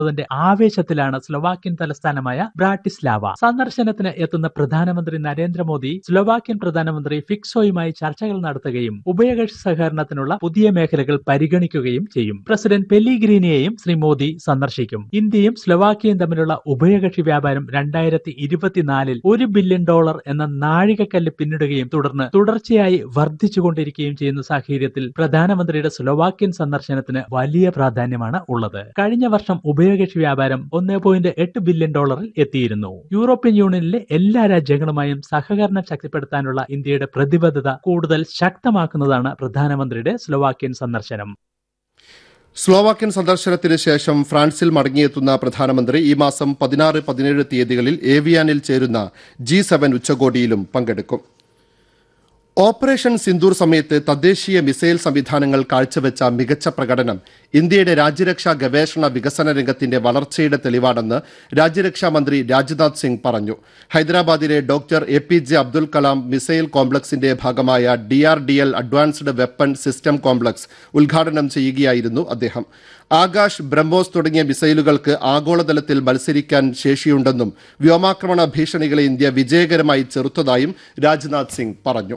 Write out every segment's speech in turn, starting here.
തിന്റെ ആവേശത്തിലാണ് സ്ലൊവാക്യൻ തലസ്ഥാനമായ ബ്രാട്ടിസ്ലാവ സന്ദർശനത്തിന് എത്തുന്ന പ്രധാനമന്ത്രി നരേന്ദ്രമോദി സ്ലൊവാക്യൻ പ്രധാനമന്ത്രി ഫിക്സോയുമായി ചർച്ചകൾ നടത്തുകയും ഉഭയകക്ഷി സഹകരണത്തിനുള്ള പുതിയ മേഖലകൾ പരിഗണിക്കുകയും ചെയ്യും പ്രസിഡന്റ് പെല്ലിഗ്രീനിയെയും ശ്രീ മോദി സന്ദർശിക്കും ഇന്ത്യയും സ്ലൊവാക്യയും തമ്മിലുള്ള ഉഭയകക്ഷി വ്യാപാരം രണ്ടായിരത്തി ഇരുപത്തിനാലിൽ ഒരു ബില്യൺ ഡോളർ എന്ന നാഴികക്കല്ല് പിന്നിടുകയും തുടർന്ന് തുടർച്ചയായി വർദ്ധിച്ചുകൊണ്ടിരിക്കുകയും ചെയ്യുന്ന സാഹചര്യത്തിൽ പ്രധാനമന്ത്രിയുടെ സ്ലൊവാക്യൻ സന്ദർശനത്തിന് വലിയ പ്രാധാന്യമാണ് ഉള്ളത് കഴിഞ്ഞ വർഷം ഉഭയകക്ഷി വ്യാപാരം ഒന്ന് പോയിന്റ് എട്ട് ബില്യൺ ഡോളറിൽ എത്തിയിരുന്നു യൂറോപ്യൻ യൂണിയനിലെ എല്ലാ രാജ്യങ്ങളുമായും സഹകരണം ശക്തിപ്പെടുത്താനുള്ള ഇന്ത്യയുടെ പ്രതിബദ്ധത കൂടുതൽ ശക്തമാക്കുന്നതാണ് പ്രധാനമന്ത്രിയുടെ സ്ലൊവാക്യൻ സന്ദർശനം സ്ലോവാക്യൻ സന്ദർശനത്തിന് ശേഷം ഫ്രാൻസിൽ മടങ്ങിയെത്തുന്ന പ്രധാനമന്ത്രി ഈ മാസം പതിനാറ് പതിനേഴ് തീയതികളിൽ ഏവിയാനിൽ ചേരുന്ന ജി സെവൻ ഉച്ചകോടിയിലും പങ്കെടുക്കും ഓപ്പറേഷൻ സിന്ദൂർ സമയത്ത് തദ്ദേശീയ മിസൈൽ സംവിധാനങ്ങൾ കാഴ്ചവെച്ച മികച്ച പ്രകടനം ഇന്ത്യയുടെ രാജ്യരക്ഷാ ഗവേഷണ വികസന രംഗത്തിന്റെ വളർച്ചയുടെ തെളിവാണെന്ന് രാജ്യരക്ഷാ മന്ത്രി രാജ്നാഥ് സിംഗ് പറഞ്ഞു ഹൈദരാബാദിലെ doctor A P J Abdul Kalam missile കോംപ്ലക്സിന്റെ ഭാഗമായ D R D L advanced weapon system complex ഉദ്ഘാടനം ചെയ്യുകയായിരുന്നു അദ്ദേഹം ആകാശ് ബ്രഹ്മോസ് തുടങ്ങിയ മിസൈലുകൾക്ക് ആഗോളതലത്തിൽ മത്സരിക്കാൻ ശേഷിയുണ്ടെന്നും വ്യോമാക്രമണ ഭീഷണികളെ ഇന്ത്യ വിജയകരമായി ചെറുത്തതായും രാജ്നാഥ് സിംഗ് പറഞ്ഞു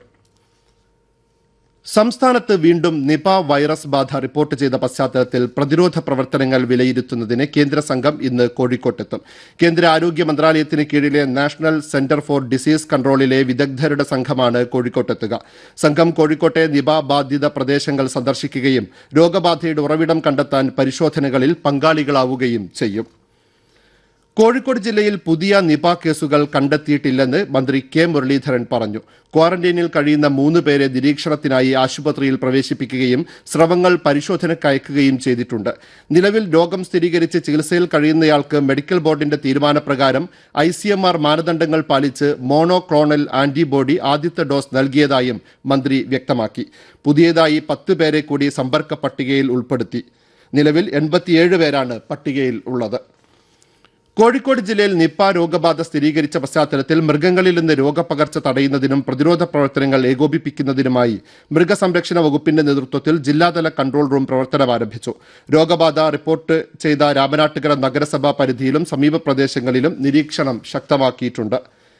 സംസ്ഥാനത്ത് വീണ്ടും നിപ വൈറസ് ബാധ റിപ്പോർട്ട് ചെയ്ത പശ്ചാത്തലത്തിൽ പ്രതിരോധ പ്രവർത്തനങ്ങൾ വിലയിരുത്തുന്നതിന് കേന്ദ്ര സംഘം ഇന്ന് കോഴിക്കോട്ടെത്തും കേന്ദ്ര ആരോഗ്യ മന്ത്രാലയത്തിന് കീഴിലെ നാഷണൽ സെന്റർ ഫോർ ഡിസീസ് കൺട്രോളിലെ വിദഗ്ധരുടെ സംഘമാണ് കോഴിക്കോട്ടെത്തുക സംഘം കോഴിക്കോട്ടെ നിപ ബാധിത പ്രദേശങ്ങൾ സന്ദർശിക്കുകയും രോഗബാധയുടെ ഉറവിടം കണ്ടെത്താൻ പരിശോധനകളിൽ പങ്കാളികളാവുകയും ചെയ്യും കോഴിക്കോട് ജില്ലയിൽ പുതിയ നിപ കേസുകൾ കണ്ടെത്തിയിട്ടില്ലെന്ന് മന്ത്രി കെ മുരളീധരൻ പറഞ്ഞു ക്വാറന്റൈനിൽ കഴിയുന്ന മൂന്ന് പേരെ നിരീക്ഷണത്തിനായി ആശുപത്രിയിൽ പ്രവേശിപ്പിക്കുകയും സ്രവങ്ങൾ പരിശോധനയ്ക്ക് അയക്കുകയും ചെയ്തിട്ടുണ്ട് നിലവിൽ രോഗം സ്ഥിരീകരിച്ച് ചികിത്സയിൽ കഴിയുന്നയാൾക്ക് മെഡിക്കൽ ബോർഡിന്റെ തീരുമാനപ്രകാരം ഐ സി എം ആർ മാനദണ്ഡങ്ങൾ പാലിച്ച് മോണോക്ലോണൽ ആന്റിബോഡി ആദ്യത്തെ ഡോസ് നൽകിയതായും മന്ത്രി വ്യക്തമാക്കി പുതിയതായി പത്ത് പേരെ കൂടി സമ്പർക്ക പട്ടികയിൽ ഉൾപ്പെടുത്തി നിലവിൽ എൺപത്തിയേഴ് പേരാണ് പട്ടികയിൽ ഉള്ളത് കോഴിക്കോട് ജില്ലയിൽ നിപ്പ രോഗബാധ സ്ഥിരീകരിച്ച പശ്ചാത്തലത്തിൽ മൃഗങ്ങളിൽ നിന്ന് രോഗപകർച്ച തടയുന്നതിനും പ്രതിരോധ പ്രവർത്തനങ്ങൾ ഏകോപിപ്പിക്കുന്നതിനുമായി മൃഗസംരക്ഷണ വകുപ്പിന്റെ നേതൃത്വത്തിൽ ജില്ലാതല കൺട്രോൾ റൂം പ്രവർത്തനം ആരംഭിച്ചു രോഗബാധ റിപ്പോർട്ട് ചെയ്ത രാമനാട്ടുകര നഗരസഭാ പരിധിയിലും സമീപ പ്രദേശങ്ങളിലും നിരീക്ഷണം ശക്തമാക്കിയിട്ടുണ്ട്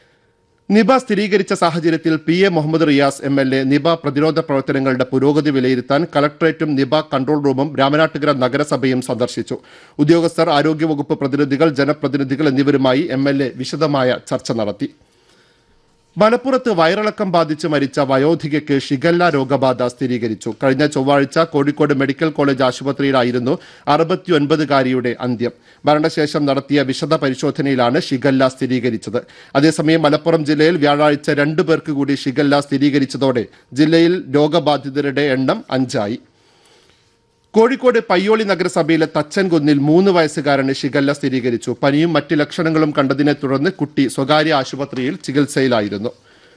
നിപ സ്ഥിരീകരിച്ച സാഹചര്യത്തിൽ P A Muhammad Riyas M L A Nipah പ്രതിരോധ പ്രവർത്തനങ്ങളുടെ പുരോഗതി വിലയിരുത്താൻ കളക്ടറേറ്റും നിപ കൺട്രോൾ റൂമും രാമനാട്ടുകര നഗരസഭയും സന്ദർശിച്ചു ഉദ്യോഗസ്ഥർ ആരോഗ്യവകുപ്പ് പ്രതിനിധികൾ ജനപ്രതിനിധികൾ എന്നിവരുമായി എം എൽ എ വിശദമായ ചർച്ച നടത്തി മലപ്പുറത്ത് വയറിളക്കം ബാധിച്ച് മരിച്ച വയോധികയ്ക്ക് ഷിഗല്ല രോഗബാധ സ്ഥിരീകരിച്ചു കഴിഞ്ഞ ചൊവ്വാഴ്ച കോഴിക്കോട് മെഡിക്കൽ കോളേജ് ആശുപത്രിയിലായിരുന്നു അറുപത്തിയൊൻപതുകാരിയുടെ അന്ത്യം മരണശേഷം നടത്തിയ വിശദ പരിശോധനയിലാണ് ഷിഗല്ല സ്ഥിരീകരിച്ചത് അതേസമയം മലപ്പുറം ജില്ലയിൽ വ്യാഴാഴ്ച രണ്ടു പേർക്ക് കൂടി ഷിഗല്ല സ്ഥിരീകരിച്ചതോടെ ജില്ലയിൽ രോഗബാധിതരുടെ എണ്ണം അഞ്ചായി കോഴിക്കോട് പയ്യോളി നഗരസഭയിലെ തച്ചൻകുന്നിൽ മൂന്ന് വയസ്സുകാരന് ഷിഗല്ല സ്ഥിരീകരിച്ചു പനിയും മറ്റ് ലക്ഷണങ്ങളും കണ്ടതിനെ തുടർന്ന് കുട്ടി സ്വകാര്യ ആശുപത്രിയിൽ ചികിത്സയിലായിരുന്നു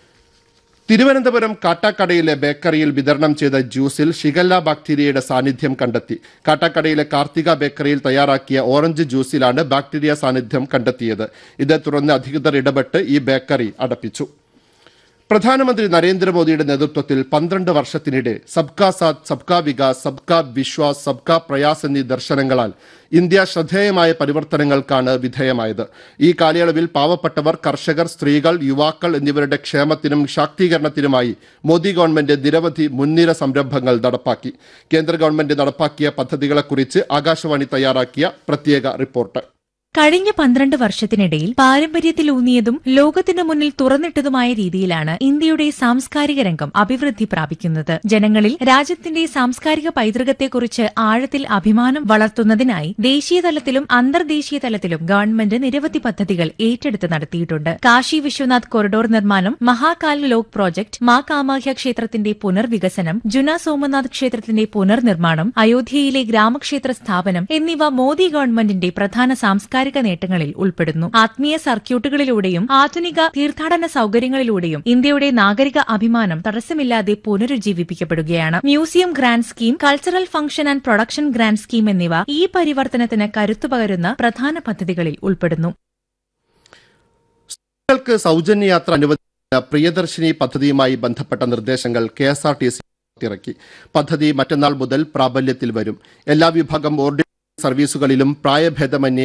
തിരുവനന്തപുരം കാട്ടാക്കടയിലെ ബേക്കറിയിൽ വിതരണം ചെയ്ത ജ്യൂസിൽ ഷിഗല്ല ബാക്ടീരിയയുടെ സാന്നിധ്യം കണ്ടെത്തി കാട്ടാക്കടയിലെ കാർത്തിക ബേക്കറിയിൽ തയ്യാറാക്കിയ ഓറഞ്ച് ജ്യൂസിലാണ് ബാക്ടീരിയ സാന്നിധ്യം കണ്ടെത്തിയത് ഇതേ തുടർന്ന് അധികൃതർ ഇടപെട്ട് ഈ ബേക്കറി അടപ്പിച്ചു പ്രധാനമന്ത്രി നരേന്ദ്രമോദിയുടെ നേതൃത്വത്തിൽ പന്ത്രണ്ട് വർഷത്തിനിടെ സബ്കാ സാത്ത് സബ്കാ വികാസ് സബ്കാ വിശ്വാസ് സബ്കാ പ്രയാസ് എന്നീ ദർശനങ്ങളാൽ ഇന്ത്യ ശ്രദ്ധേയമായ പരിവർത്തനങ്ങൾക്കാണ് വിധേയമായത് ഈ കാലയളവിൽ പാവപ്പെട്ടവർ കർഷകർ സ്ത്രീകൾ യുവാക്കൾ എന്നിവരുടെ ക്ഷേമത്തിനും ശാക്തീകരണത്തിനുമായി മോദി ഗവൺമെന്റ് നിരവധി മുൻനിര സംരംഭങ്ങൾ നടപ്പാക്കി കേന്ദ്ര ഗവൺമെന്റ് നടപ്പാക്കിയ പദ്ധതികളെക്കുറിച്ച് ആകാശവാണി തയ്യാറാക്കിയ പ്രത്യേക റിപ്പോർട്ട് കഴിഞ്ഞ പന്ത്രണ്ട് വർഷത്തിനിടയിൽ പാരമ്പര്യത്തിലൂന്നിയതും ലോകത്തിനു മുന്നിൽ തുറന്നിട്ടതുമായ രീതിയിലാണ് ഇന്ത്യയുടെ സാംസ്കാരിക രംഗം അഭിവൃദ്ധി പ്രാപിക്കുന്നത് ജനങ്ങളിൽ രാജ്യത്തിന്റെ സാംസ്കാരിക പൈതൃകത്തെക്കുറിച്ച് ആഴത്തിൽ അഭിമാനം വളർത്തുന്നതിനായി ദേശീയ തലത്തിലും അന്തർദേശീയ തലത്തിലും ഗവൺമെന്റ് നിരവധി പദ്ധതികൾ ഏറ്റെടുത്ത് നടത്തിയിട്ടുണ്ട് കാശി വിശ്വനാഥ് കൊറിഡോർ നിർമ്മാണം മഹാകാൽ ലോക് പ്രോജക്ട് മാ കാമാഖ്യ ക്ഷേത്രത്തിന്റെ പുനർവികസനം ജുന സോമനാഥ് ക്ഷേത്രത്തിന്റെ പുനർനിർമ്മാണം അയോധ്യയിലെ ഗ്രാമക്ഷേത്ര സ്ഥാപനം എന്നിവ മോദി ഗവൺമെന്റിന്റെ പ്രധാന സാംസ്കാരിക നേട്ടങ്ങളിൽ ഉൾപ്പെടുന്നു ആത്മീയ സർക്യൂട്ടുകളിലൂടെയും ആധുനിക തീർത്ഥാടന സൌകര്യങ്ങളിലൂടെയും ഇന്ത്യയുടെ നാഗരിക അഭിമാനം തടസ്സമില്ലാതെ പുനരുജ്ജീവിപ്പിക്കപ്പെടുകയാണ് museum grant scheme cultural function and production grant scheme എന്നിവ ഈ പരിവർത്തനത്തിന് കരുത്തു പകരുന്ന പ്രധാന പദ്ധതികളിൽ ഉൾപ്പെടുന്നു സ്ത്രീകൾക്ക് സൗജന്യ യാത്ര അനുവദിക്കുന്ന പ്രിയദർശിനി പദ്ധതിയുമായി ബന്ധപ്പെട്ട നിർദ്ദേശങ്ങൾ K S R T C ഇറക്കി പദ്ധതി മറ്റന്നാൾ മുതൽ പ്രാബല്യത്തിൽ വരും എല്ലാ വിഭാഗം ഓർഡിനറി സർവീസുകളിലും പ്രായഭേദമന്യേ